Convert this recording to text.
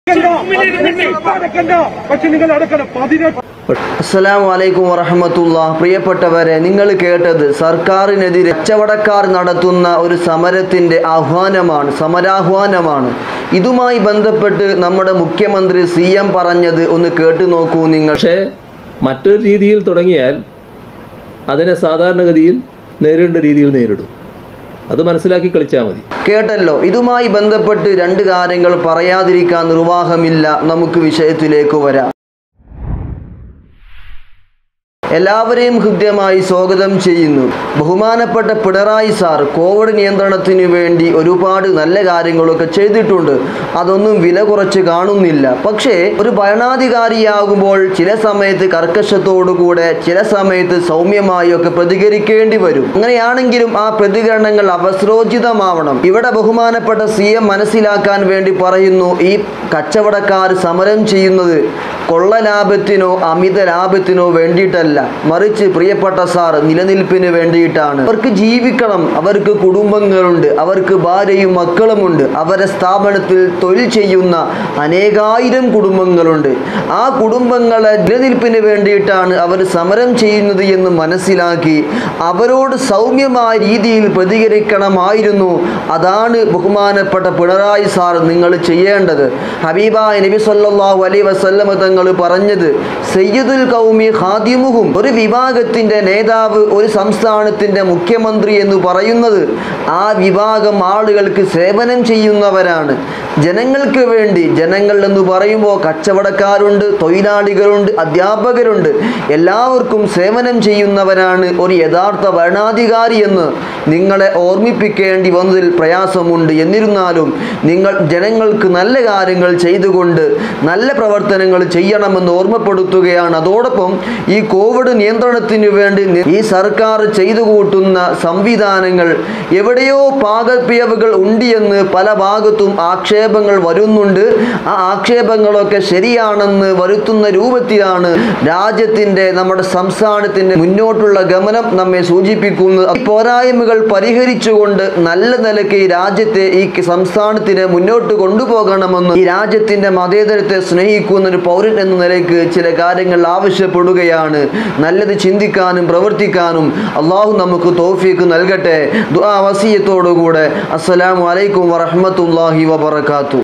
അടക്കണ്ട പക്ഷെ നിങ്ങൾ അടക്കണം പതിനെട്ട് അസ്സലാമു അലൈക്കും വറഹമത്തുള്ള പ്രിയപ്പെട്ടവരെ നിങ്ങൾ കേട്ടത് സർക്കാരിനെതിരെ കച്ചവടക്കാർ നടത്തുന്ന ഒരു സമരത്തിന്റെ ആഹ്വാനമാണ് സമരാഹ്വാനമാണ് ഇതുമായി ബന്ധപ്പെട്ട് നമ്മുടെ മുഖ്യമന്ത്രി സി എം പറഞ്ഞത് ഒന്ന് കേട്ടു നോക്കൂ നിങ്ങൾ പക്ഷേ മറ്റൊരു രീതിയിൽ തുടങ്ങിയാൽ അതിനെ സാധാരണഗതിയിൽ നേരിടേണ്ട രീതിയിൽ നേരിടും അത് മനസ്സിലാക്കി കളിച്ചാൽ മതി കേട്ടല്ലോ ഇതുമായി ബന്ധപ്പെട്ട് രണ്ട് കാര്യങ്ങൾ പറയാതിരിക്കാൻ നിർവാഹമില്ല നമുക്ക് വിഷയത്തിലേക്ക് വരാം എല്ലാവരെയും ഹൃദ്യമായി സ്വാഗതം ചെയ്യുന്നു ബഹുമാനപ്പെട്ട പിണറായി സാർ കോവിഡ് നിയന്ത്രണത്തിന് വേണ്ടി ഒരുപാട് നല്ല കാര്യങ്ങളൊക്കെ ചെയ്തിട്ടുണ്ട് അതൊന്നും വില കുറച്ച് കാണുന്നില്ല പക്ഷേ ഒരു ഭരണാധികാരിയാകുമ്പോൾ ചില സമയത്ത് കർക്കശത്തോടുകൂടെ ചില സമയത്ത് സൗമ്യമായി ഒക്കെ പ്രതികരിക്കേണ്ടി വരും അങ്ങനെയാണെങ്കിലും ആ പ്രതികരണങ്ങൾ അവസരോചിതമാവണം ഇവിടെ ബഹുമാനപ്പെട്ട സി എം മനസ്സിലാക്കാൻ വേണ്ടി പറയുന്നു ഈ കച്ചവടക്കാർ സമരം ചെയ്യുന്നത് കൊള്ള ലാഭത്തിനോ അമിത ലാഭത്തിനോ വേണ്ടിയിട്ടല്ല മറിച്ച് പ്രിയപ്പെട്ട സാർ നിലനിൽപ്പിന് വേണ്ടിയിട്ടാണ് അവർക്ക് ജീവിക്കണം അവർക്ക് കുടുംബങ്ങളുണ്ട് അവർക്ക് ഭാര്യയും മക്കളുമുണ്ട് അവരെ സ്ഥാപനത്തിൽ തൊഴിൽ ചെയ്യുന്ന അനേകായിരം കുടുംബങ്ങളുണ്ട് ആ കുടുംബങ്ങളെ നിലനിൽപ്പിന് വേണ്ടിയിട്ടാണ് അവർ സമരം ചെയ്യുന്നത് എന്ന് മനസ്സിലാക്കി അവരോട് സൗമ്യമായ രീതിയിൽ പ്രതികരിക്കണമായിരുന്നു അതാണ് ബഹുമാനപ്പെട്ട പിണറായി സാർ നിങ്ങൾ ചെയ്യേണ്ടത് ഹബീബായ നബി സല്ലല്ലാഹു അലൈഹി വസല്ലമ തങ്ങൾ പറഞ്ഞത് സയ്യിദുൽ കൗമി ഖാദിമുഹും ഒരു വിഭാഗത്തിന്റെ നേതാവ് ഒരു സംസ്ഥാനത്തിന്റെ മുഖ്യമന്ത്രി എന്ന് പറയുന്നത് ആ വിഭാഗം ആളുകൾക്ക് സേവനം ചെയ്യുന്നവരാണ് ജനങ്ങൾക്ക് വേണ്ടി ജനങ്ങൾ എന്ന് പറയുമ്പോൾ കച്ചവടക്കാരുണ്ട് തൊഴിലാളികളുണ്ട് അധ്യാപകരുണ്ട് എല്ലാവർക്കും സേവനം ചെയ്യുന്നവരാണ് ഒരു യഥാർത്ഥ ഭരണാധികാരി എന്ന് നിങ്ങളെ ഓർമ്മിപ്പിക്കേണ്ടി വന്നതിൽ പ്രയാസമുണ്ട് എന്നിരുന്നാലും നിങ്ങൾ ജനങ്ങൾക്ക് നല്ല കാര്യങ്ങൾ ചെയ്തുകൊണ്ട് നല്ല പ്രവർത്തനങ്ങൾ ചെയ്യണമെന്ന് ഓർമ്മപ്പെടുത്തുകയാണ് അതോടൊപ്പം ഈ കോവിഡ് നിയന്ത്രണത്തിന് വേണ്ടി നി- ഈ സർക്കാർ ചെയ്തു കൂട്ടുന്ന സംവിധാനങ്ങൾ എവിടെയോ പാകപ്പിഴവുകൾ ഉണ്ട് എന്ന് പല ഭാഗത്തും ആക്ഷേപങ്ങൾ വരുന്നുണ്ട് ആ ആക്ഷേപങ്ങളൊക്കെ ശരിയാണെന്ന് വരുത്തുന്ന രൂപത്തിലാണ് രാജ്യത്തിൻ്റെ നമ്മുടെ സംസ്ഥാനത്തിൻ്റെ മുന്നോട്ടുള്ള ഗമനം നമ്മെ സൂചിപ്പിക്കുന്നത് ഈ പോരായ്മകൾ പരിഹരിച്ചുകൊണ്ട് നല്ല നിലയ്ക്ക് ഈ രാജ്യത്തെ ഈ സംസ്ഥാനത്തിനെ മുന്നോട്ട് കൊണ്ടുപോകണമെന്ന് ഈ രാജ്യത്തിൻ്റെ മതേതരത്തെ സ്നേഹിക്കുന്ന ഒരു പൗരൻ എന്ന നിലയ്ക്ക് ചില കാര്യങ്ങൾ ആവശ്യപ്പെടുകയാണ് നല്ലത് ചിന്തിക്കാനും പ്രവർത്തിക്കാനും അള്ളാഹു നമുക്ക് തോഫീക്ക് നൽകട്ടെ ദുആ വസീയത്തോടുകൂടെ അസ്സലാമു അലൈക്കും വറഹ്മത്തുള്ളാഹി വബറകാതുഹു